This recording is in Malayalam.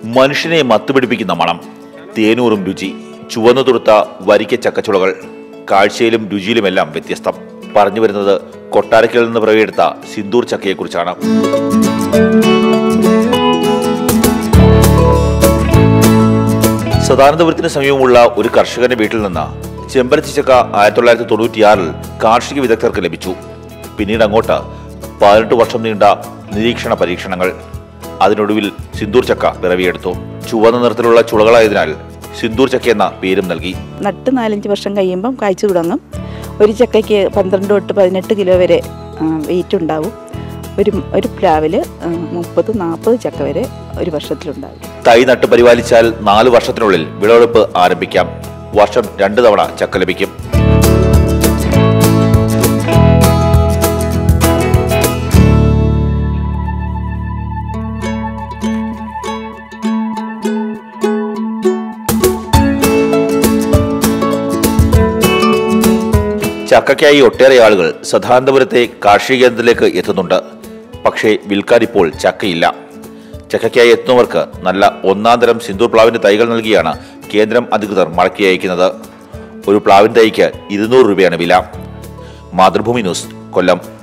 മനുഷ്യനെ മത്തുപിടിപ്പിക്കുന്ന മണം തേനൂറും രുചി ചുവന്നു തുടുത്ത വരിക്ക ചക്കച്ചുളകൾ കാഴ്ചയിലും രുചിയിലുമെല്ലാം വ്യത്യസ്തം പറഞ്ഞു വരുന്നത് കൊട്ടാരക്കൽ നിന്ന് പിറവിയെടുത്ത സിന്ദൂർ ചക്കയെക്കുറിച്ചാണ് സദാനന്ദപുരത്തിന് സമീപമുള്ള ഒരു കർഷകന്റെ വീട്ടിൽ നിന്ന് ചെമ്പരത്തി ചക്ക ആയിരത്തി തൊള്ളായിരത്തി തൊണ്ണൂറ്റിയാറിൽ കാർഷിക വിദഗ്ധർക്ക് ലഭിച്ചു പിന്നീട് അങ്ങോട്ട് പതിനെട്ട് വർഷം നീണ്ട നിരീക്ഷണ പരീക്ഷണങ്ങൾ അതിനൊടുവിൽ സിന്ദൂർ ചക്ക പിറവിയെടുത്തു ചുവന്ന നിറത്തിലുള്ള ചുളകളായതിനാൽ സിന്ദൂർ ചക്ക എന്ന പേരും നൽകി നട്ട് നാലഞ്ച് വർഷം കഴിയുമ്പം കായ്ച്ചു തുടങ്ങും ഒരു ചക്കയ്ക്ക് പന്ത്രണ്ട് തൊട്ട് പതിനെട്ട് കിലോ വരെ വെയിറ്റ് ഉണ്ടാവും ഒരു ഒരു പ്ലാവിൽ മുപ്പത് നാൽപ്പത് ചക്ക വരെ ഒരു വർഷത്തിലുണ്ടാകും തൈ നട്ട് പരിപാലിച്ചാൽ നാല് വർഷത്തിനുള്ളിൽ വിളവെടുപ്പ് ആരംഭിക്കാം വർഷം രണ്ട് തവണ ചക്ക ലഭിക്കും ചക്കയ്ക്കായി ഒട്ടേറെ ആളുകൾ സദാനന്തപുരത്തെ കാർഷിക കേന്ദ്രത്തിലേക്ക് എത്തുന്നുണ്ട് പക്ഷേ വിൽക്കാൻ ഇപ്പോൾ ചക്കയില്ല ചക്കയ്ക്കായി എത്തുന്നവർക്ക് നല്ല ഒന്നാം തരം സിന്ദൂർ പ്ലാവിന്റെ തൈകൾ നൽകിയാണ് കേന്ദ്രം അധികൃതർ മടക്കി അയക്കുന്നത് ഒരു പ്ലാവിൻ തൈക്ക് ഇരുന്നൂറ് രൂപയാണ് വില മാതൃഭൂമി ന്യൂസ് കൊല്ലം